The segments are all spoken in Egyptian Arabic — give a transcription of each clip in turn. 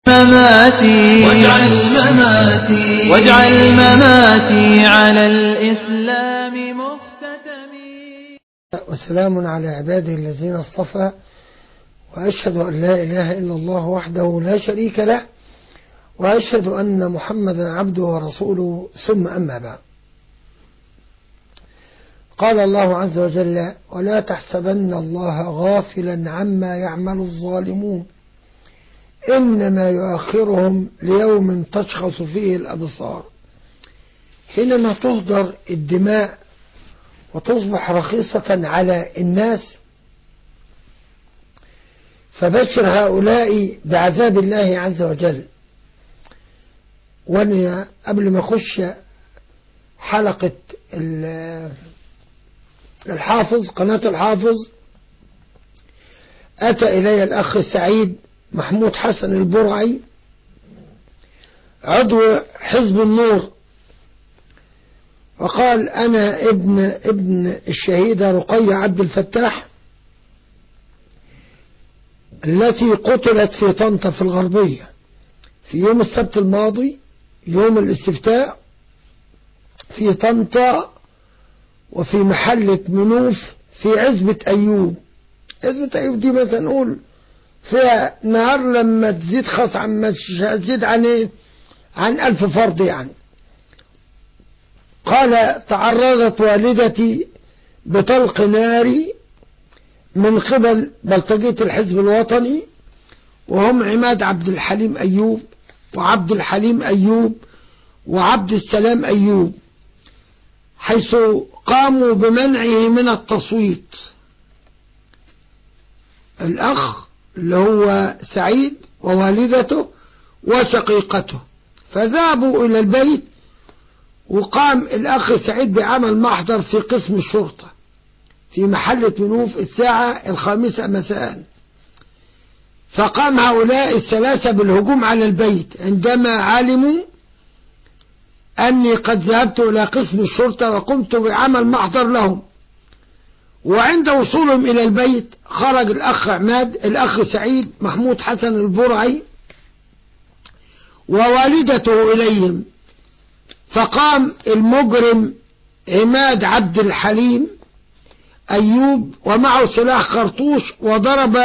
مماتي واجعل مماتي واجعل مماتي على الإسلام مختتمي وسلام على عباده الذين اصطفى وأشهد أن لا إله إلا الله وحده لا شريك له وأشهد أن محمدا عبده ورسوله ثم أما بعد قال الله عز وجل ولا تحسبن الله غافلا عما يعمل الظالمون إنما يؤخرهم ليوم تشخص فيه الأبصار حينما تهدر الدماء وتصبح رخيصة على الناس فبشر هؤلاء بعذاب الله عز وجل وانا قبل ما اخش حلقة الحافظ قناة الحافظ أتى إلي الأخ سعيد محمود حسن البرعي عضو حزب النور وقال أنا ابن ابن الشهيدة رقية عبد الفتاح التي قتلت في طنطا في الغربية في يوم السبت الماضي يوم الاستفتاء في طنطا وفي محلة منوف في عزبة أيوب عزبة أيوب دي مثلا نقول فيها نهار لما تزيد خاص عن مش تزيد عن ايه عن ألف فرد يعني قال تعرضت والدتي بطلق ناري من قبل بلطجية الحزب الوطني وهم عماد عبد الحليم أيوب وعبد الحليم أيوب وعبد السلام أيوب حيث قاموا بمنعه من التصويت الأخ اللي هو سعيد ووالدته وشقيقته فذهبوا إلى البيت وقام الأخ سعيد بعمل محضر في قسم الشرطة في محلة منوف الساعة الخامسة مساء فقام هؤلاء الثلاثة بالهجوم على البيت عندما علموا أني قد ذهبت إلى قسم الشرطة وقمت بعمل محضر لهم وعند وصولهم إلى البيت خرج الأخ عماد الأخ سعيد محمود حسن البرعي ووالدته إليهم فقام المجرم عماد عبد الحليم أيوب ومعه سلاح خرطوش وضرب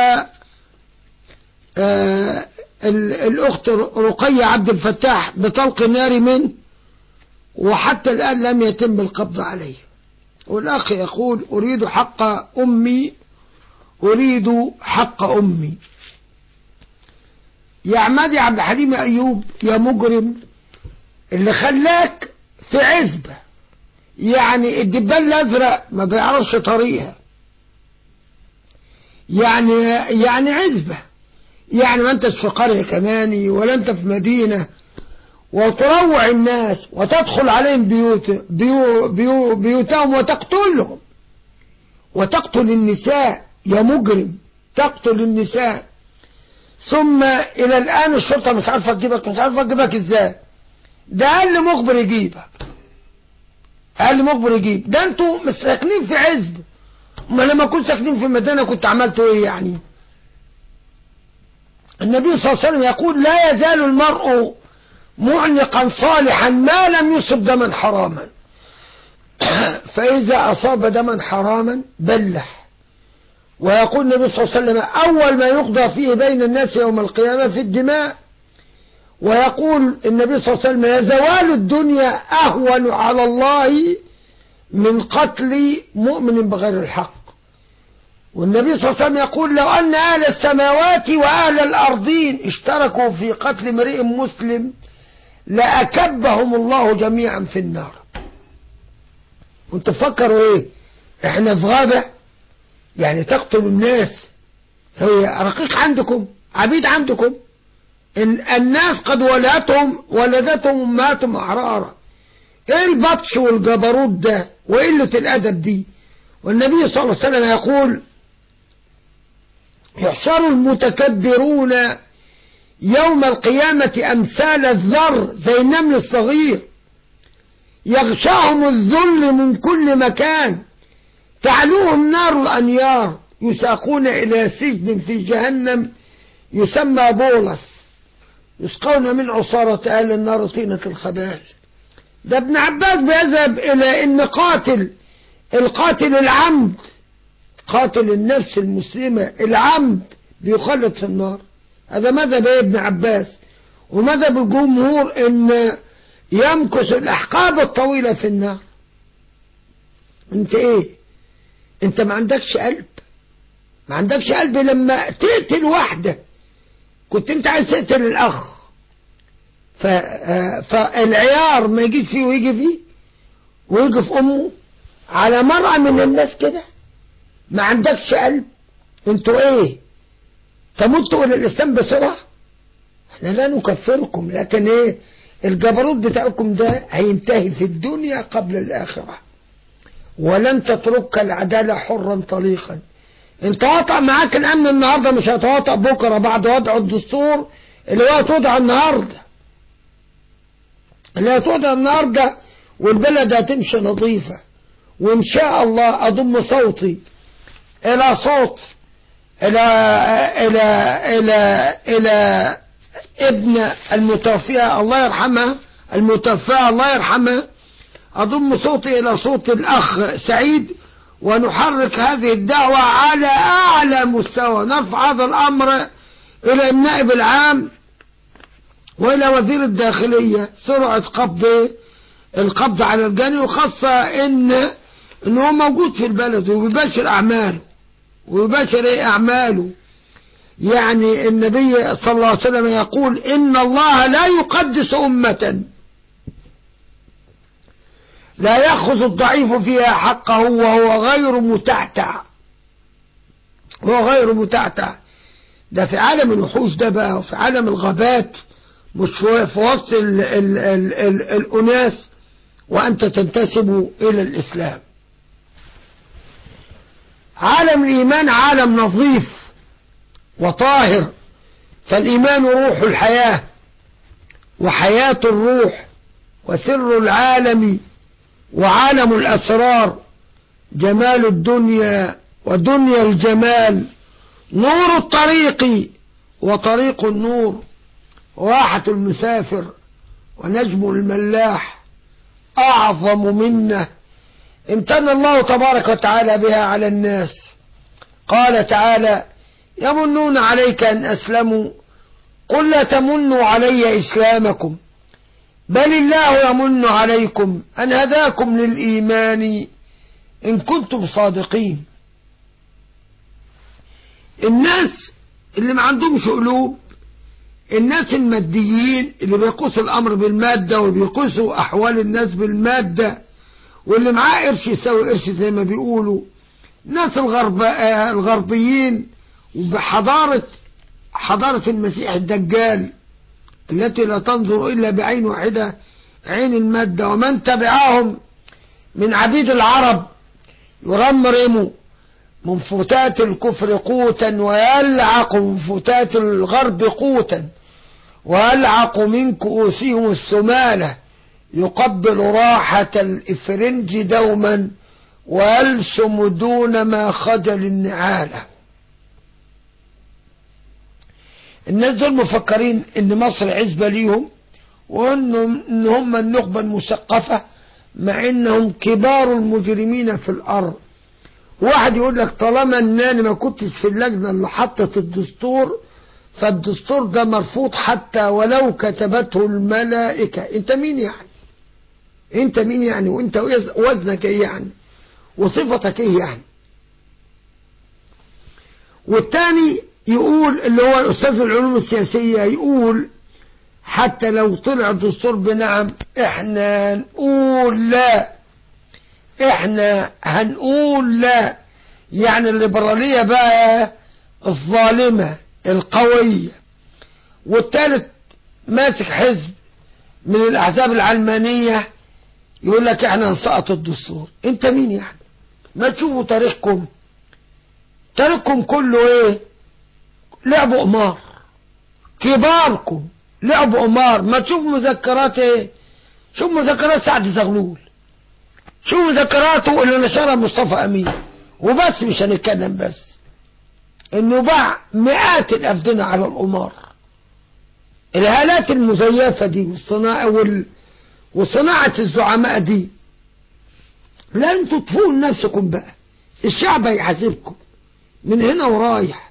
آه الأخت رقية عبد الفتاح بطلق نار منه وحتى الآن لم يتم القبض عليه والأخ يقول أريد حق أمي أريد حق أمي يا عماد يا عبد الحليم أيوب يا مجرم اللي خلاك في عزبة يعني الدبان الأزرق ما بيعرفش طريقها يعني يعني عزبة يعني ما انتش في قرية كماني ولا انت في مدينة وتروع الناس وتدخل عليهم بيوت بيو بيو بيوتهم وتقتلهم وتقتل النساء يا مجرم تقتل النساء ثم إلى الآن الشرطة مش عارفة تجيبك مش عارفة تجيبك ازاي ده أقل مخبر يجيبك أقل مخبر يجيب ده انتوا مش ساكنين في عزب ما لما كنت ساكنين في المدينة كنت عملتوا ايه يعني النبي صلى الله عليه وسلم يقول لا يزال المرء معنقا صالحا ما لم يصب دما حراما فإذا أصاب دما حراما بلح ويقول النبي صلى الله عليه وسلم أول ما يقضى فيه بين الناس يوم القيامة في الدماء ويقول النبي صلى الله عليه وسلم زوال الدنيا أهون على الله من قتل مؤمن بغير الحق والنبي صلى الله عليه وسلم يقول لو أن أهل السماوات وأهل الأرضين اشتركوا في قتل امرئ مسلم لأكبهم الله جميعا في النار وانت تفكروا ايه احنا في غابة يعني تقتل الناس هي رقيق عندكم عبيد عندكم إن الناس قد ولدتهم ولدتهم امهاتهم احرارا ايه البطش والجبروت ده وقلة الادب دي والنبي صلى الله عليه وسلم يقول يحشر المتكبرون يوم القيامة أمثال الذر زي النمل الصغير يغشاهم الذل من كل مكان تعلوهم نار الأنيار يساقون إلى سجن في جهنم يسمى بولس يسقون من عصارة أهل النار طينة الخبال ده ابن عباس بيذهب إلى أن قاتل القاتل العمد قاتل النفس المسلمة العمد بيخلد في النار هذا مذهب ابن عباس ومذهب الجمهور ان يمكث الاحقاب الطويلة في النار انت ايه انت ما عندكش قلب ما عندكش قلب لما تقتل واحدة كنت انت عايز تقتل الاخ ف... فالعيار ما يجيش فيه ويجي فيه ويجي في امه على مرأة من الناس كده ما عندكش قلب انتوا ايه تموتوا الى الاسلام بسرعة احنا لا نكفركم لكن ايه الجبروت بتاعكم ده هينتهي في الدنيا قبل الاخرة ولن تترك العدالة حرا طليقا انت وضع معاك الامن النهاردة مش هتوضع بكرة بعد وضع الدستور اللي هو توضع النهاردة اللي هتوضع النهاردة والبلد هتمشي نظيفة وان شاء الله اضم صوتي الى صوت الى الى الى الى ابن المتوفية الله يرحمها المتوفاة الله يرحمها اضم صوتي الى صوت الاخ سعيد ونحرك هذه الدعوة على اعلى مستوى نرفع هذا الامر الى النائب العام والى وزير الداخلية سرعة قبض القبض على الجاني وخاصة ان ان هو موجود في البلد وبيباشر اعماله ويباشر ايه اعماله يعني النبي صلى الله عليه وسلم يقول ان الله لا يقدس امة لا يأخذ الضعيف فيها حقه وهو غير متعتع هو غير متعتع ده في عالم الوحوش ده بقى وفي عالم الغابات مش في وسط ال ال ال ال الأناس وأنت تنتسب إلى الإسلام عالم الإيمان عالم نظيف وطاهر فالإيمان روح الحياة وحياة الروح وسر العالم وعالم الأسرار جمال الدنيا ودنيا الجمال نور الطريق وطريق النور واحة المسافر ونجم الملاح أعظم منه امتن الله تبارك وتعالى بها على الناس قال تعالى يمنون عليك أن أسلموا قل لا تمنوا علي إسلامكم بل الله يمن عليكم أن هداكم للإيمان إن كنتم صادقين الناس اللي ما عندهمش قلوب الناس الماديين اللي بيقوسوا الأمر بالمادة وبيقوسوا أحوال الناس بالمادة واللي معاه قرش يساوي قرش زي ما بيقولوا ناس الغرب آه الغربيين وبحضارة حضارة المسيح الدجال التي لا تنظر إلا بعين واحدة عين المادة ومن تبعهم من عبيد العرب يرمرموا من فتات الكفر قوتا ويلعق من فتات الغرب قوتا ويلعق من كؤوسهم السمالة يقبل راحة الإفرنج دوما ويلسم دون ما خجل النعالة الناس دول مفكرين ان مصر عزبة ليهم وانهم ان هم النخبة المثقفة مع انهم كبار المجرمين في الارض واحد يقول لك طالما ان انا ما كنتش في اللجنة اللي حطت الدستور فالدستور ده مرفوض حتى ولو كتبته الملائكة انت مين يعني انت مين يعني وانت وزنك ايه يعني وصفتك ايه يعني والتاني يقول اللي هو أستاذ العلوم السياسية يقول حتى لو طلع الدستور بنعم احنا نقول لا احنا هنقول لا يعني الليبرالية بقى الظالمة القوية والثالث ماسك حزب من الأحزاب العلمانية يقول لك احنا نسقط الدستور انت مين يعني ما تشوفوا تاريخكم تاريخكم كله ايه لعبوا قمار كباركم لعبوا قمار ما تشوف مذكرات ايه شوف مذكرات سعد زغلول شوف مذكراته اللي نشرها مصطفى امين وبس مش هنتكلم بس انه باع مئات الافدنة على القمار الهالات المزيفة دي والصناعة وال... وصناعة الزعماء دي لا انتوا تفوقوا نفسكم بقى الشعب هيحاسبكم من هنا ورايح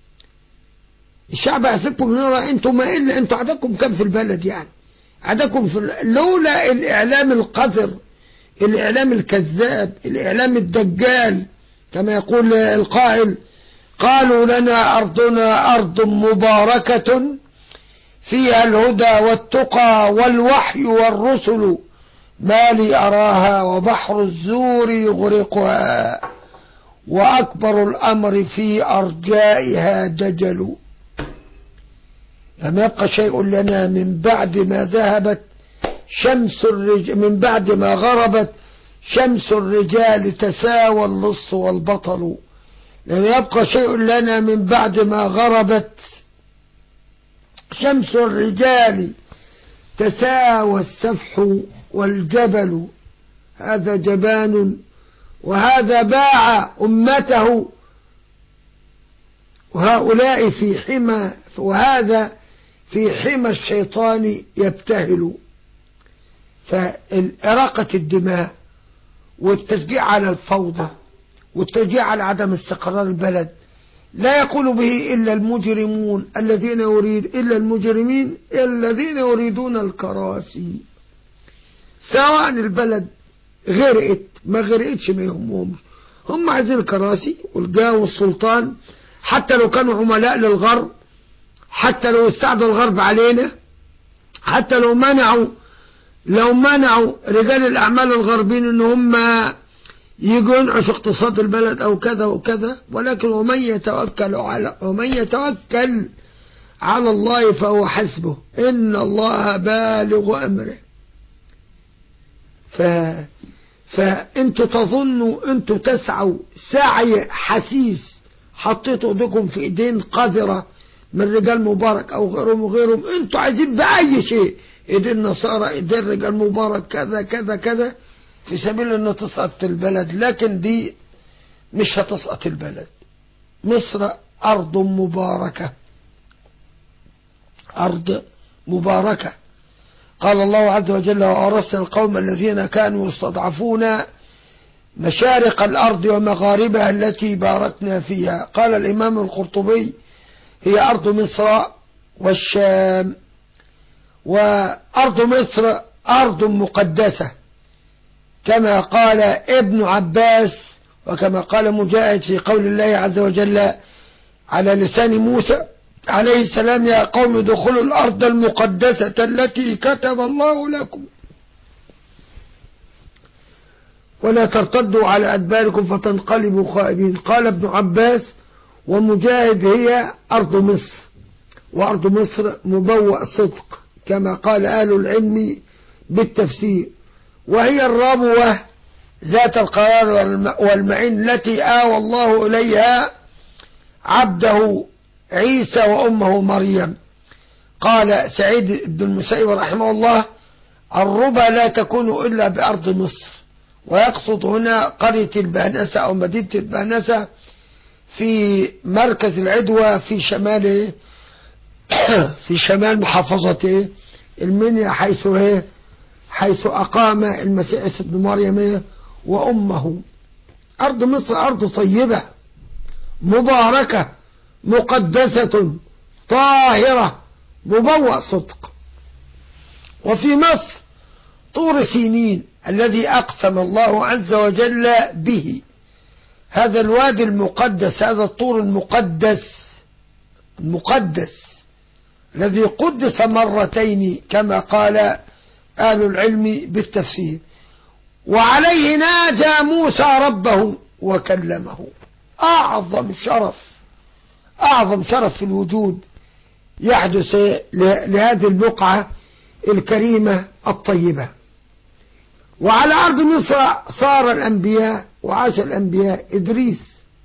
الشعب هيحاسبكم من هنا ورايح انتوا ما الا انتوا عددكم كام في البلد يعني عددكم في ال- لولا الاعلام القذر الاعلام الكذاب الاعلام الدجال كما يقول القائل قالوا لنا ارضنا ارض مباركه فيها الهدى والتقى والوحي والرسل ما لي أراها وبحر الزور يغرقها وأكبر الأمر في أرجائها دجل لم يبقى شيء لنا من بعد ما ذهبت شمس الرجال من بعد ما غربت شمس الرجال تساوى اللص والبطل لم يبقى شيء لنا من بعد ما غربت شمس الرجال تساوى السفح والجبل هذا جبان وهذا باع أمته وهؤلاء في حمى وهذا في حمى الشيطان يبتهل فإراقة الدماء والتشجيع على الفوضى والتشجيع على عدم استقرار البلد لا يقول به إلا المجرمون الذين يريد إلا المجرمين الذين يريدون الكراسي سواء البلد غرقت ما غرقتش ما يهمهمش هم عايزين الكراسي والجاه والسلطان حتى لو كانوا عملاء للغرب حتى لو استعدى الغرب علينا حتى لو منعوا لو منعوا رجال الأعمال الغربيين ان هم يجوا ينعشوا اقتصاد البلد او كذا وكذا ولكن ومن يتوكل على ومن يتوكل على الله فهو حسبه ان الله بالغ امره ف فانتوا تظنوا انتوا تسعوا سعي حسيس حطيتوا ايديكم في ايدين قذرة من رجال مبارك او غيرهم وغيرهم انتوا عايزين باي شيء ايدين النصارى ايدين رجال مبارك كذا كذا كذا في سبيل انه تسقط البلد لكن دي مش هتسقط البلد مصر ارض مباركة ارض مباركة قال الله عز وجل وأورثنا القوم الذين كانوا يستضعفون مشارق الأرض ومغاربها التي باركنا فيها قال الإمام القرطبي هي أرض مصر والشام وأرض مصر أرض مقدسة كما قال ابن عباس وكما قال مجاهد في قول الله عز وجل على لسان موسى عليه السلام يا قوم ادخلوا الأرض المقدسة التي كتب الله لكم ولا ترتدوا على أدباركم فتنقلبوا خائبين قال ابن عباس ومجاهد هي أرض مصر وأرض مصر مبوأ صدق كما قال أهل العلم بالتفسير وهي الربوة ذات القرار والمعين التي آوى الله إليها عبده عيسى وأمه مريم قال سعيد بن المسيب رحمه الله الربا لا تكون إلا بأرض مصر ويقصد هنا قرية البهنسة أو مدينة البهنسة في مركز العدوى في شمال في شمال محافظة المنيا حيث هي حيث أقام المسيح عيسى بن مريم وأمه أرض مصر أرض طيبة مباركة مقدسة طاهرة مبوأ صدق وفي مصر طور سينين الذي أقسم الله عز وجل به هذا الوادي المقدس هذا الطور المقدس المقدس الذي قدس مرتين كما قال أهل العلم بالتفسير وعليه ناجى موسى ربه وكلمه أعظم شرف أعظم شرف في الوجود يحدث لهذه البقعة الكريمة الطيبة وعلى أرض مصر صار الأنبياء وعاش الأنبياء إدريس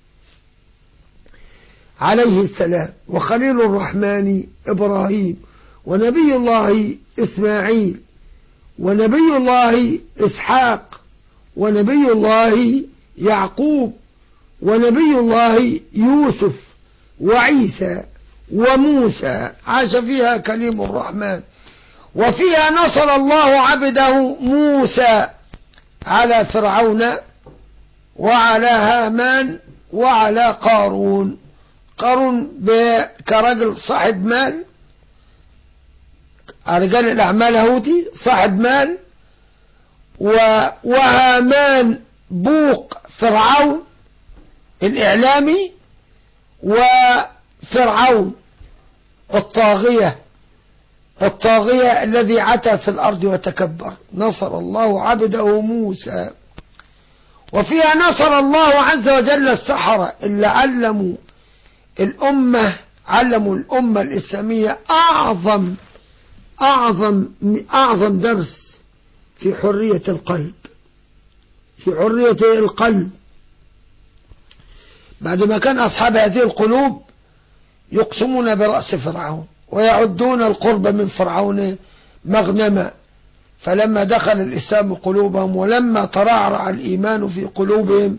عليه السلام وخليل الرحمن إبراهيم ونبي الله إسماعيل ونبي الله إسحاق ونبي الله يعقوب ونبي الله يوسف وعيسى وموسى عاش فيها كليم الرحمن وفيها نصر الله عبده موسى على فرعون وعلى هامان وعلى قارون قارون كرجل صاحب مال رجال الأعمال هودي صاحب مال وهامان بوق فرعون الإعلامي وفرعون الطاغية الطاغية الذي عتى في الأرض وتكبر نصر الله عبده موسى وفيها نصر الله عز وجل السحرة اللي علموا الأمة علموا الأمة الإسلامية أعظم أعظم أعظم درس في حرية القلب في حرية القلب بعد ما كان أصحاب هذه القلوب يقسمون برأس فرعون ويعدون القرب من فرعون مغنما فلما دخل الإسلام قلوبهم ولما ترعرع الإيمان في قلوبهم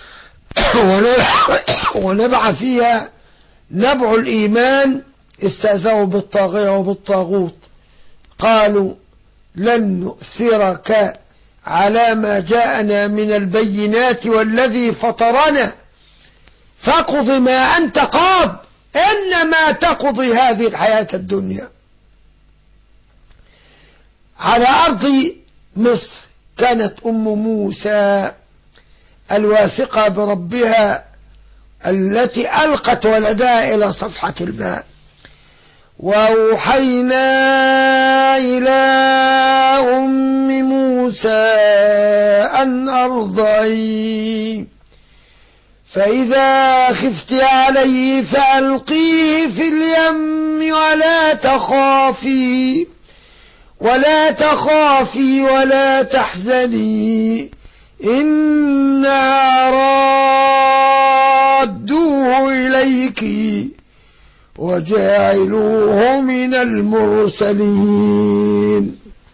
ونبع فيها نبع الإيمان استهزأوا بالطاغية وبالطاغوت قالوا لن نؤثرك على ما جاءنا من البينات والذي فطرنا فاقض ما أنت قاض إنما تقضي هذه الحياة الدنيا على أرض مصر كانت أم موسى الواثقة بربها التي ألقت ولدها إلى صفحة الماء وأوحينا إلى أم موسى أن أرضعي فإذا خفت عليه فألقيه في اليم ولا تخافي ولا تخافي ولا تحزني إنا رادوه إليك وجاعلوه من المرسلين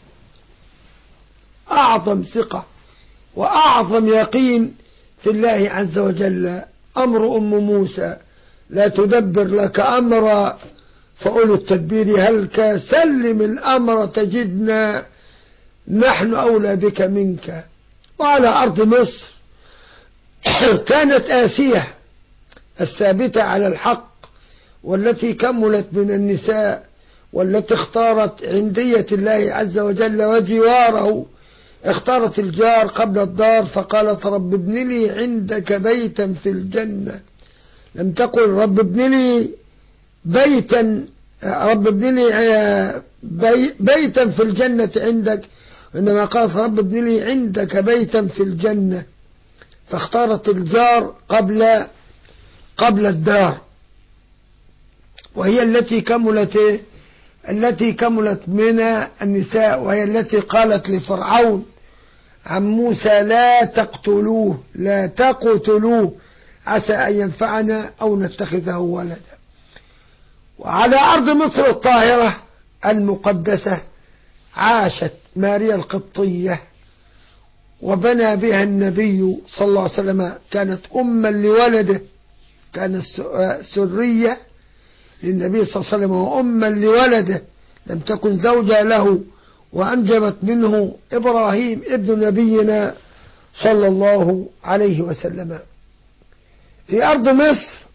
أعظم ثقة وأعظم يقين في الله عز وجل أمر أم موسى لا تدبر لك أمرا فأولو التدبير هلك سلم الأمر تجدنا نحن أولى بك منك وعلى أرض مصر كانت آسية الثابتة على الحق والتي كملت من النساء والتي اختارت عندية الله عز وجل وجواره اختارت الجار قبل الدار فقالت رب ابن لي عندك بيتا في الجنة لم تقل رب ابن لي بيتا رب ابن لي بيتا في الجنة عندك إنما قالت رب ابن لي عندك بيتا في الجنة فاختارت الجار قبل قبل الدار وهي التي كملت التي كملت من النساء وهي التي قالت لفرعون عن موسى لا تقتلوه لا تقتلوه عسى أن ينفعنا أو نتخذه ولدا وعلى أرض مصر الطاهرة المقدسة عاشت ماريا القبطية وبنى بها النبي صلى الله عليه وسلم كانت أما لولده كانت سرية للنبي صلى الله عليه وسلم وأما لولده لم تكن زوجة له وأنجبت منه إبراهيم ابن نبينا صلى الله عليه وسلم في أرض مصر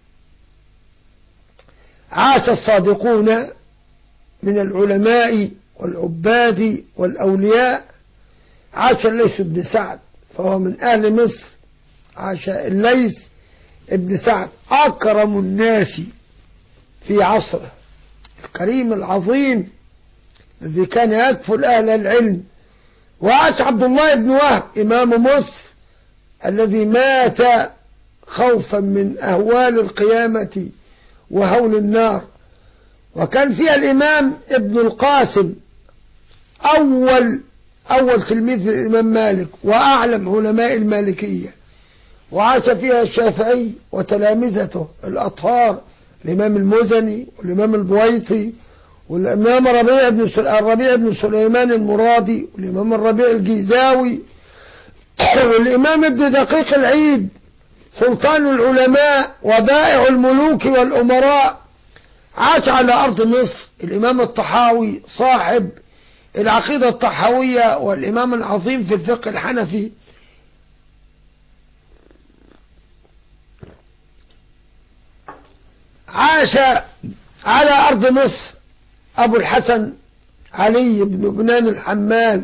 عاش الصادقون من العلماء والعباد والأولياء عاش الليث بن سعد فهو من أهل مصر عاش الليث ابن سعد أكرم الناس في عصره الكريم العظيم الذي كان يكفل أهل العلم وعاش عبد الله بن وهب إمام مصر الذي مات خوفا من أهوال القيامة وهول النار وكان فيها الإمام ابن القاسم أول أول تلميذ الإمام مالك وأعلم علماء المالكية وعاش فيها الشافعي وتلامذته الأطهار الإمام المزني والإمام البويطي والإمام ربيع بن الربيع بن سليمان المرادي والإمام الربيع الجيزاوي والإمام ابن دقيق العيد سلطان العلماء وبائع الملوك والأمراء عاش على أرض مصر الإمام الطحاوي صاحب العقيدة الطحاوية والإمام العظيم في الفقه الحنفي عاش على أرض مصر أبو الحسن علي بن بنان الحمال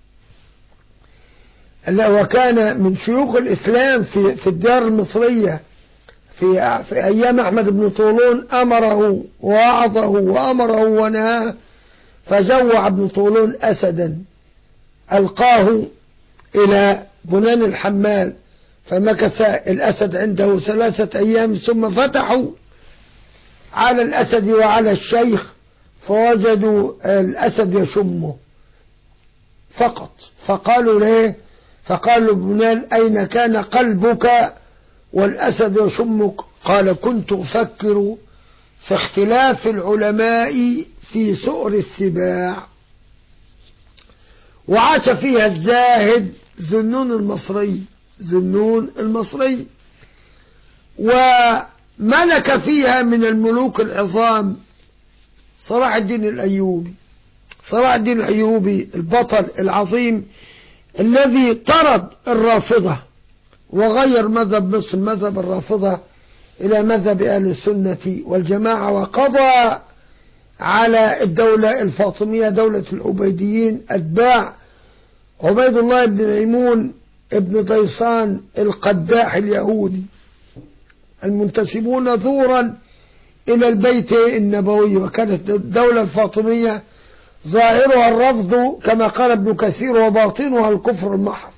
وكان من شيوخ الإسلام في في الديار المصرية في في أيام أحمد بن طولون أمره ووعظه وأمره ونهاه فجوع ابن طولون أسدا ألقاه إلى بنان الحمال فمكث الأسد عنده ثلاثة أيام ثم فتحوا على الأسد وعلى الشيخ فوجدوا الأسد يشمه فقط فقالوا له فقالوا بنان أين كان قلبك والأسد يشمك قال كنت أفكر في اختلاف العلماء في سؤر السباع وعاش فيها الزاهد ذنون المصري ذنون المصري وملك فيها من الملوك العظام صلاح الدين الأيوبي صلاح الدين الأيوبي البطل العظيم الذي طرد الرافضة وغير مذهب مصر مذهب الرافضة إلى مذهب أهل السنة والجماعة وقضى على الدولة الفاطمية دولة العبيديين أتباع عبيد الله بن ميمون ابن ضيصان القداح اليهودي المنتسبون ثورا إلى البيت النبوي وكانت الدولة الفاطمية ظاهرها الرفض كما قال ابن كثير وباطنها الكفر المحض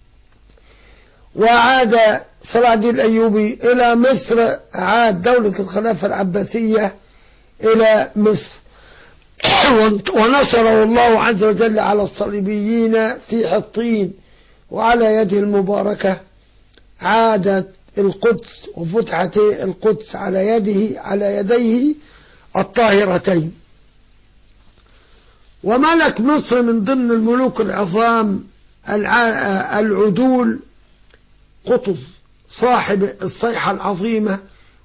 وعاد صلاح الدين الأيوبي إلى مصر عاد دولة الخلافة العباسية إلى مصر ونصره الله عز وجل على الصليبيين في حطين وعلى يده المباركة عادت القدس وفتحت القدس على يده على يديه الطاهرتين وملك مصر من ضمن الملوك العظام العدول قطز صاحب الصيحة العظيمة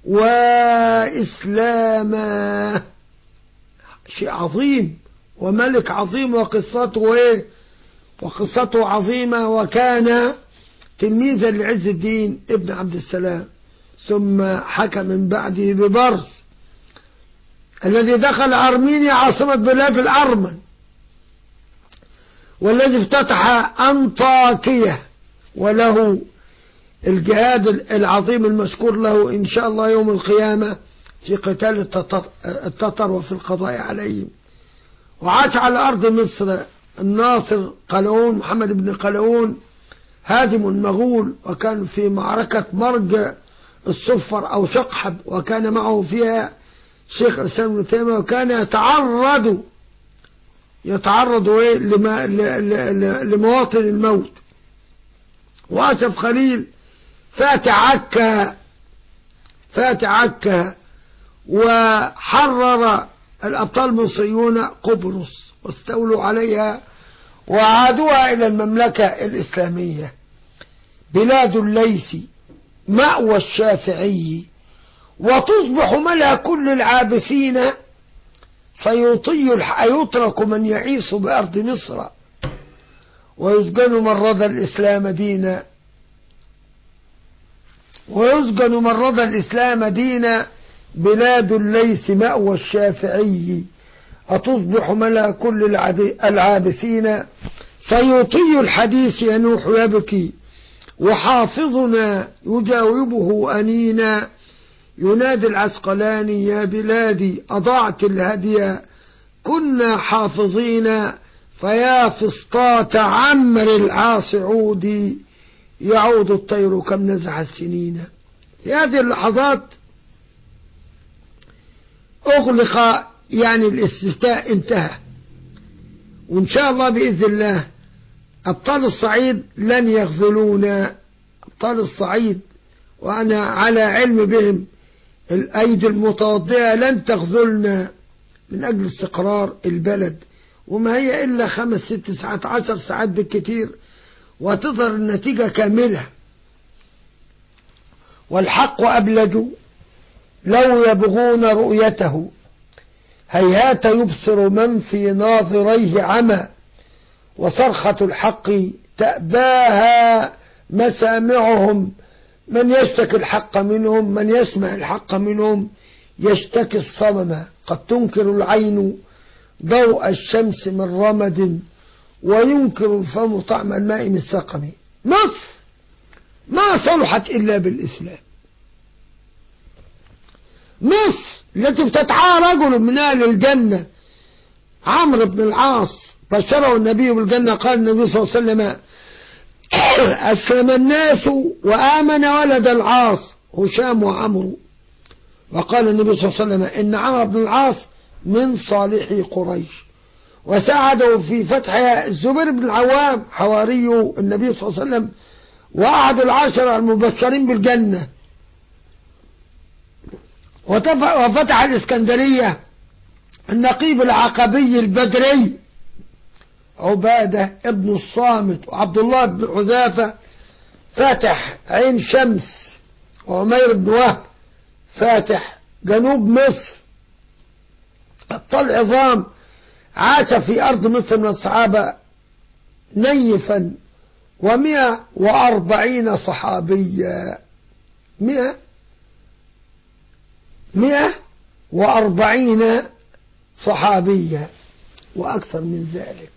وإسلاما شيء عظيم وملك عظيم وقصته ايه وقصته عظيمة وكان تلميذا لعز الدين ابن عبد السلام ثم حكم من بعده ببرز الذي دخل أرمينيا عاصمة بلاد الأرمن والذي افتتح أنطاكية وله الجهاد العظيم المذكور له إن شاء الله يوم القيامة في قتال التتر وفي القضاء عليهم وعاش على أرض مصر الناصر قلاوون محمد بن قلاوون هادم المغول وكان في معركة مرج الصفر أو شقحب وكان معه فيها شيخ الإسلام ابن تيمية وكان يتعرض يتعرض إيه لما لمواطن الموت وأسف خليل فات عكا فات عكا وحرر الأبطال المصريون قبرص واستولوا عليها وعادوها إلى المملكة الإسلامية بلاد الليث مأوى الشافعي وتصبح ملا كل العابثين سيطي يترك من يعيش بأرض مصر ويسجن من رضى الإسلام دينا ويسجن من رضى الإسلام دينا بلاد الليث مأوى الشافعي أتصبح ملا كل العابثين سيطي الحديث ينوح يبكي وحافظنا يجاوبه أنينا ينادي العسقلاني يا بلادي أضعت الهدي كنا حافظين فيا فسطاط عمر العاص عودي يعود الطير كم نزح السنين في هذه اللحظات أغلق يعني الاستفتاء انتهى وإن شاء الله بإذن الله أبطال الصعيد لن يخذلونا أبطال الصعيد وأنا على علم بهم الأيدي المتوضئة لن تخذلنا من أجل استقرار البلد وما هي إلا خمس ست ساعات عشر ساعات بالكثير وتظهر النتيجة كاملة والحق أبلج لو يبغون رؤيته هيهات يبصر من في ناظريه عمى وصرخة الحق تأباها مسامعهم من يشتكي الحق منهم من يسمع الحق منهم يشتكي الصمم قد تنكر العين ضوء الشمس من رمد وينكر الفم طعم الماء من سقم مصر ما صلحت إلا بالإسلام مصر التي افتتحها رجل من أهل الجنة عمرو بن العاص بشره النبي بالجنة قال النبي صلى الله عليه وسلم أسلم الناس وآمن ولد العاص هشام وعمرو وقال النبي صلى الله عليه وسلم إن عمرو بن العاص من صالحي قريش وساعده في فتحها الزبير بن العوام حواري النبي صلى الله عليه وسلم وأحد العشرة المبشرين بالجنة وفتح الإسكندرية النقيب العقبي البدري عبادة ابن الصامت وعبد الله بن حذافة فاتح عين شمس وعمير بن وهب فاتح جنوب مصر أبطال عظام عاش في أرض مصر من الصحابة نيفا ومئة وأربعين صحابيا مئة مئة وأربعين صحابيا وأكثر من ذلك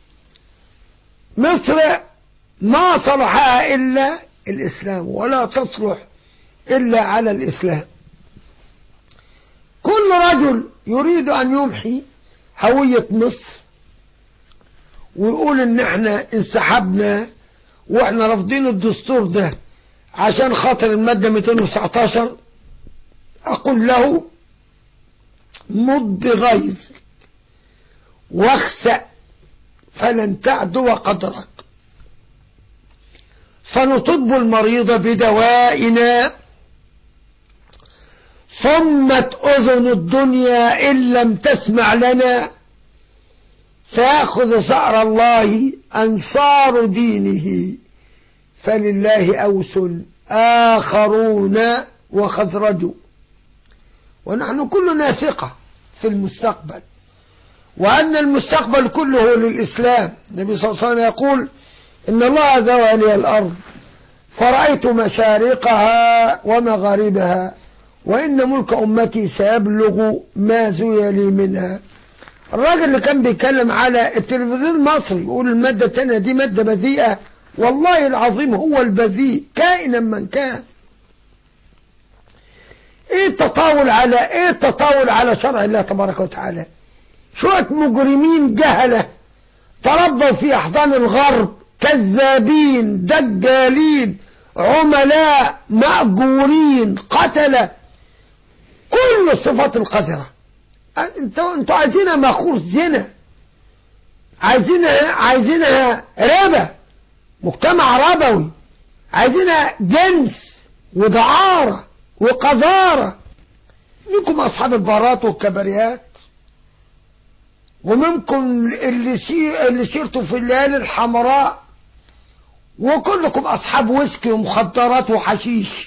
مصر ما صلحها إلا الإسلام ولا تصلح إلا على الإسلام كل رجل يريد أن يمحي هوية مصر ويقول إن احنا انسحبنا واحنا رافضين الدستور ده عشان خاطر المادة 219 أقول له مض بغيظك واخسأ فلن تعدو قدرك فنطب المريض بدوائنا صمت أذن الدنيا إن لم تسمع لنا فيأخذ ثأر الله أنصار دينه فلله أوس آخرون وخزرج ونحن كلنا ثقة في المستقبل وأن المستقبل كله للإسلام النبي صلى الله عليه وسلم يقول إن الله ذوى لي الأرض فرأيت مشارقها ومغاربها وإن ملك أمتي سيبلغ ما زوي لي منها الراجل اللي كان بيتكلم على التلفزيون المصري يقول المادة التانية دي مادة بذيئة والله العظيم هو البذيء كائنا من كان ايه التطاول على ايه التطاول على شرع الله تبارك وتعالى شوية مجرمين جهلة تربوا في احضان الغرب كذابين دجالين عملاء مأجورين قتلة كل الصفات القذرة انتوا انتوا عايزينها مخوص زنا عايزينها عايزينها ربا مجتمع ربوي عايزينها جنس ودعارة وقذارة منكم أصحاب البارات والكباريات ومنكم اللي سي اللي سيرتوا في الليالي الحمراء وكلكم أصحاب ويسكي ومخدرات وحشيش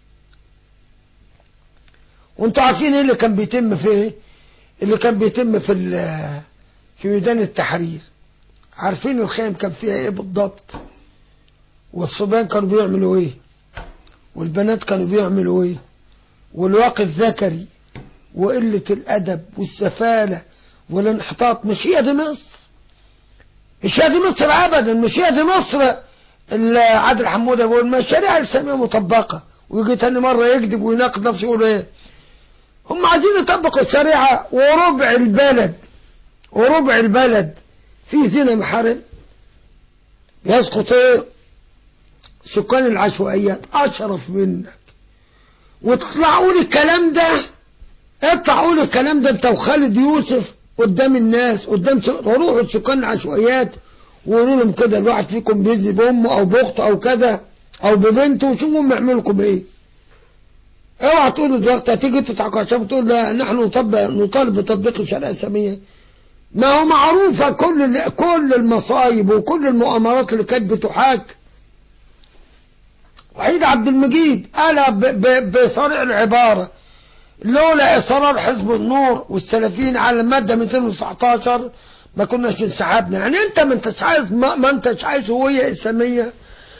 وانتوا عارفين ايه اللي كان بيتم في ايه اللي كان بيتم في في ميدان التحرير عارفين الخيم كان فيها ايه بالضبط والصبيان كانوا بيعملوا ايه والبنات كانوا بيعملوا ايه والواقع الذكري وقلة الأدب والسفالة والانحطاط مش هي دي مصر مش هي دي مصر أبدا مش هي دي مصر عادل حمودة بيقول ما الشريعة الإسلامية مطبقة ويجي تاني مرة يكذب ويناقض نفسه يقول ايه هم عايزين يطبقوا الشريعة وربع البلد وربع البلد في زنا محرم يسقط ايه سكان العشوائيات اشرف منك وتطلعوا لي الكلام ده اطلعوا لي الكلام ده انت وخالد يوسف قدام الناس قدام س... روحوا لسكان العشوائيات وقولوا لهم كده الواحد فيكم بيزي بامه او باخته او كذا او ببنته وشوفوا هم يعملوا لكم ايه اوعى تقولوا دلوقتي هتيجي تضحكوا عشان بتقول لا نحن نطبق نطالب بتطبيق الشريعه الاسلاميه ما هو معروفه كل كل المصايب وكل المؤامرات اللي كانت بتحاك وحيد عبد المجيد قال بصريح العبارة لولا إصرار حزب النور والسلفيين على المادة 219 ما كناش انسحبنا يعني انت ما انتش عايز ما, ما انتش عايز هوية إسلامية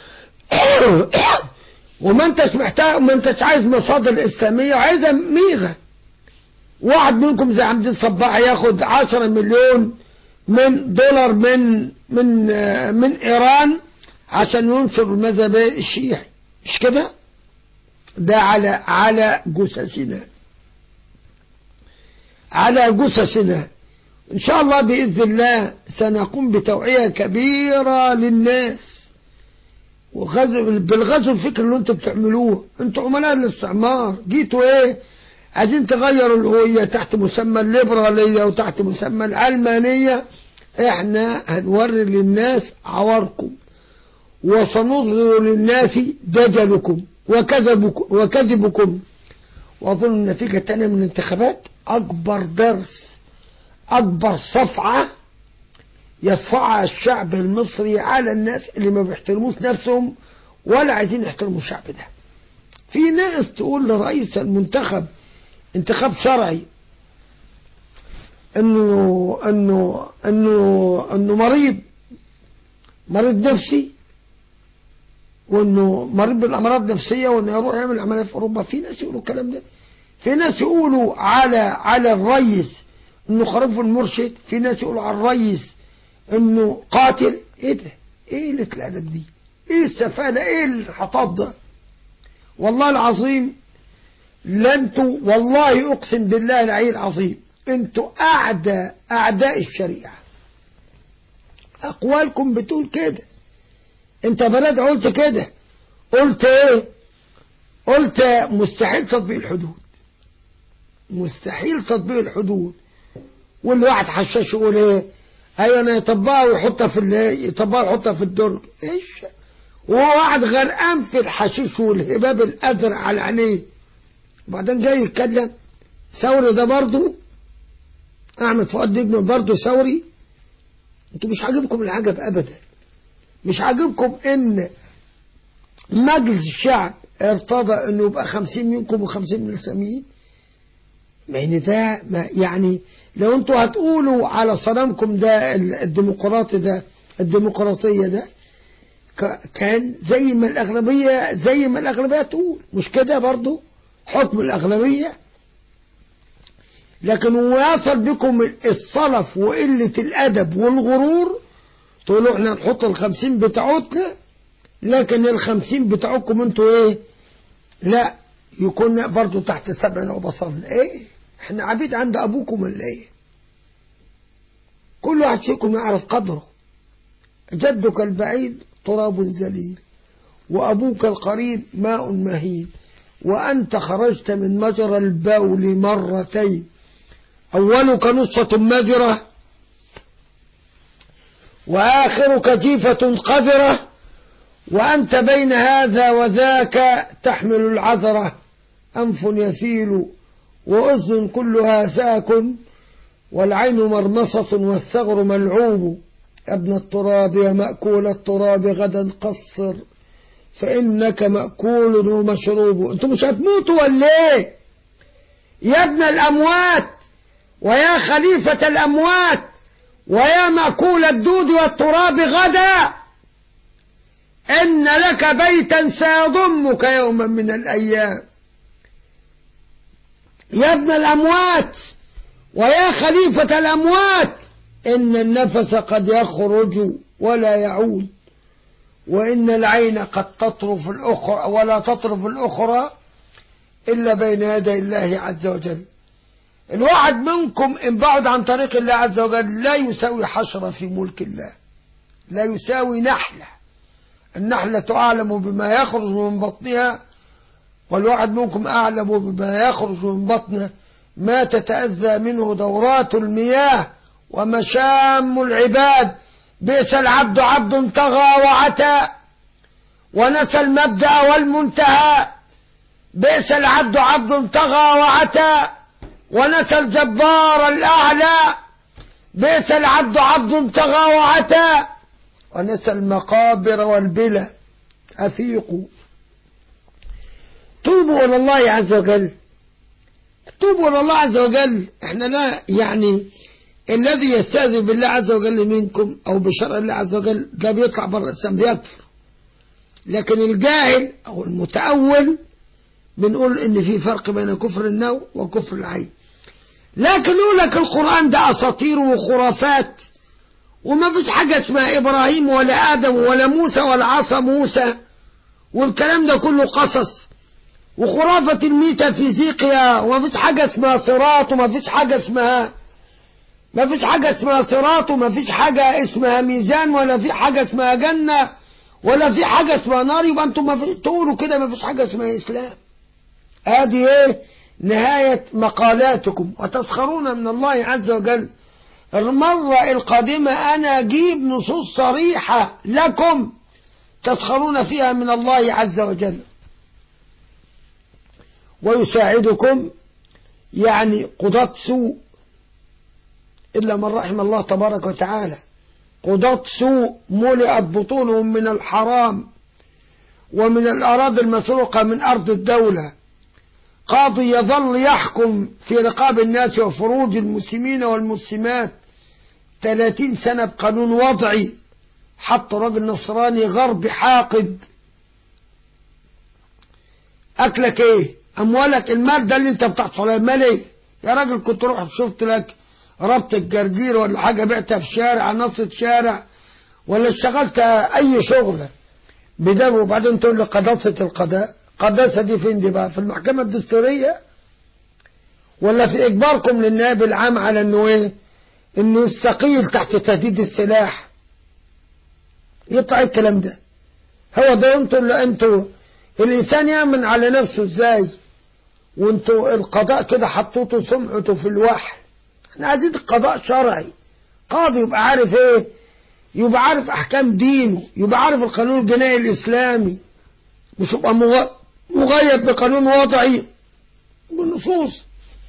وما انتش محتاج ما انتش عايز مصادر إسلامية وعايزة ميغة واحد منكم زي عبد الصباح ياخد 10 مليون من دولار من من آه، من ايران عشان ينشر المذهب الشيعي مش كده ده على على جثثنا على جثثنا ان شاء الله باذن الله سنقوم بتوعيه كبيره للناس وغزو بالغزو الفكري اللي انتوا بتعملوه انتوا عملاء الاستعمار جيتوا ايه عايزين تغيروا الهوية تحت مسمى الليبرالية وتحت مسمى العلمانية احنا هنوري للناس عواركم وسنظهر للناس دجلكم وكذبكم, وكذبكم واظن النتيجة الثانية من الانتخابات اكبر درس اكبر صفعة يصفعها الشعب المصري على الناس اللي ما بيحترموش نفسهم ولا عايزين يحترموا الشعب ده في ناس تقول لرئيس المنتخب انتخاب شرعي انه انه انه انه مريض مريض نفسي وانه مريض بالامراض النفسيه وانه يروح يعمل عمليه في اوروبا في ناس يقولوا الكلام ده في ناس يقولوا على على الريس انه خروف المرشد في ناس يقولوا على الريس انه قاتل ايه ده ايه قله الادب دي ايه السفاله ايه الحطاب ده والله العظيم لا انتوا والله اقسم بالله العلي العظيم انتوا اعداء اعداء الشريعه اقوالكم بتقول كده انت بلد قلت كده قلت ايه قلت مستحيل تطبيق الحدود مستحيل تطبيق الحدود واللي واحد حشاش يقول ايه ايوه انا يطبقها ويحطها في ال- يطبقها ويحطها في الدرج ايش وهو واحد غرقان في الحشيش والهباب الازرق على عينيه وبعدين جاي يتكلم ثوري ده برضه احمد فؤاد نجم برضه ثوري انتوا مش عاجبكم العجب ابدا مش عاجبكم ان مجلس الشعب ارتضى انه يبقى خمسين منكم وخمسين من الاسلاميين يعني ده ما يعني لو انتوا هتقولوا على صنمكم ده الديمقراطي ده الديمقراطية ده ك- كان زي ما الأغلبية زي ما الأغلبية تقول مش كده برضو حكم الأغلبية لكن ويصل بكم الصلف وقلة الأدب والغرور تقولوا احنا نحط الخمسين بتاعتنا لكن الخمسين بتاعكم انتوا ايه لا يكون برضو تحت سبعنا وبصرنا ايه احنا عبيد عند ابوكم ولا ايه كل واحد فيكم يعرف قدره جدك البعيد تراب ذليل وأبوك القريب ماء مهين وأنت خرجت من مجرى البول مرتين أولك نصة مذرة وآخرك جيفة قذرة وأنت بين هذا وذاك تحمل العذرة أنف يسيل وأذن كلها ساك والعين مرمصة والثغر ملعوب يا ابن التراب يا مأكول التراب غدا قصر فإنك مأكول ومشروب انتوا مش هتموتوا ولا ايه يا ابن الأموات ويا خليفة الأموات ويا مأكول الدود والتراب غدا إن لك بيتا سيضمك يوما من الأيام يا ابن الأموات ويا خليفة الأموات إن النفس قد يخرج ولا يعود وإن العين قد تطرف الأخرى ولا تطرف الأخرى إلا بين يدي الله عز وجل الواحد منكم إن بعد عن طريق الله عز وجل لا يساوي حشرة في ملك الله لا يساوي نحلة النحلة أعلم بما يخرج من بطنها والواحد منكم أعلم بما يخرج من بطنه ما تتأذى منه دورات المياه ومشام العباد بئس العبد عبد طغى وعتى ونسى المبدأ والمنتهى بئس العبد عبد طغى وعتى ونسى الجبار الأعلى بئس العبد عبد طغى وعتى ونسى المقابر والبلى أفيقوا توبوا إلى الله عز وجل توبوا إلى الله عز وجل احنا لا يعني الذي يستهزئ بالله عز وجل منكم أو بشرع الله عز وجل ده بيطلع بره الإسلام بيكفر لكن الجاهل أو المتأول بنقول إن في فرق بين كفر النوع وكفر العين لكن يقول لك القرآن ده أساطير وخرافات وما فيش حاجة اسمها إبراهيم ولا آدم ولا موسى ولا عصا موسى والكلام ده كله قصص وخرافة الميتافيزيقيا وما فيش حاجة اسمها صراط وما فيش حاجة اسمها ما فيش حاجة اسمها صراط وما فيش حاجة اسمها ميزان ولا في حاجة اسمها جنة ولا في حاجة اسمها نار يبقى انتم ما في تقولوا كده ما فيش حاجة اسمها إسلام ادي ايه نهاية مقالاتكم وتسخرون من الله عز وجل المرة القادمة أنا أجيب نصوص صريحة لكم تسخرون فيها من الله عز وجل ويساعدكم يعني قضاة سوء إلا من رحم الله تبارك وتعالى قضاة سوء ملئت بطونهم من الحرام ومن الأراضي المسروقة من أرض الدولة قاضي يظل يحكم في رقاب الناس وفروج المسلمين والمسلمات 30 سنة بقانون وضعي حط راجل نصراني غربي حاقد أكلك إيه أموالك المال ده اللي أنت بتحصل عليه مال إيه يا راجل كنت روح شفت لك ربط الجرجير ولا حاجة بعتها في شارع نصة شارع ولا اشتغلت أي شغلة بدم وبعدين تقول لي قداسة القضاء قداسة دي فين دي بقى في المحكمة الدستورية ولا في إجباركم للنائب العام على إنه إيه إنه يستقيل تحت تهديد السلاح يطلع الكلام ده هو ده انتوا اللي انتوا الإنسان يأمن على نفسه إزاي وانتوا القضاء كده حطوته سمعته في الوحي احنا عايزين القضاء شرعي قاضي يبقى عارف ايه يبقى عارف احكام دينه يبقى عارف القانون الجنائي الاسلامي مش يبقى مغيب بقانون وضعي بنصوص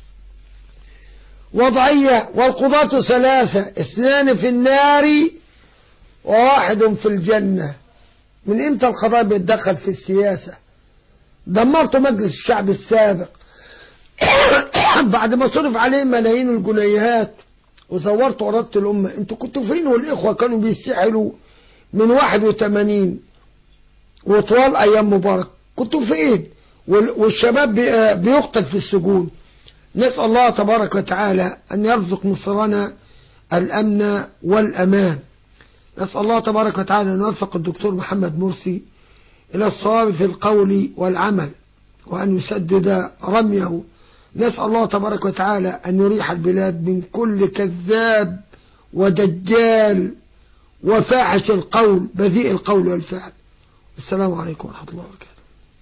وضعية والقضاة ثلاثة اثنان في النار وواحد في الجنة من امتى القضاء بيتدخل في السياسة دمرتوا مجلس الشعب السابق بعد ما صرف عليه ملايين الجنيهات وزورت وردت الأمة انتوا كنتوا فين والإخوة كانوا بيستحلوا من 81 وطوال أيام مبارك كنتوا فين والشباب بيقتل في السجون نسأل الله تبارك وتعالى أن يرزق مصرنا الأمن والأمان نسأل الله تبارك وتعالى أن يوفق الدكتور محمد مرسي إلى الصواب في القول والعمل وأن يسدد رميه نسأل الله تبارك وتعالى أن يريح البلاد من كل كذاب ودجال وفاحش القول بذيء القول والفعل السلام عليكم ورحمة الله وبركاته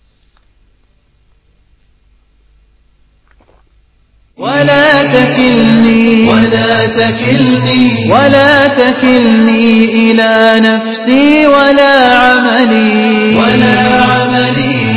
ولا تكلني ولا تكلني ولا تكلني إلى نفسي ولا عملي ولا عملي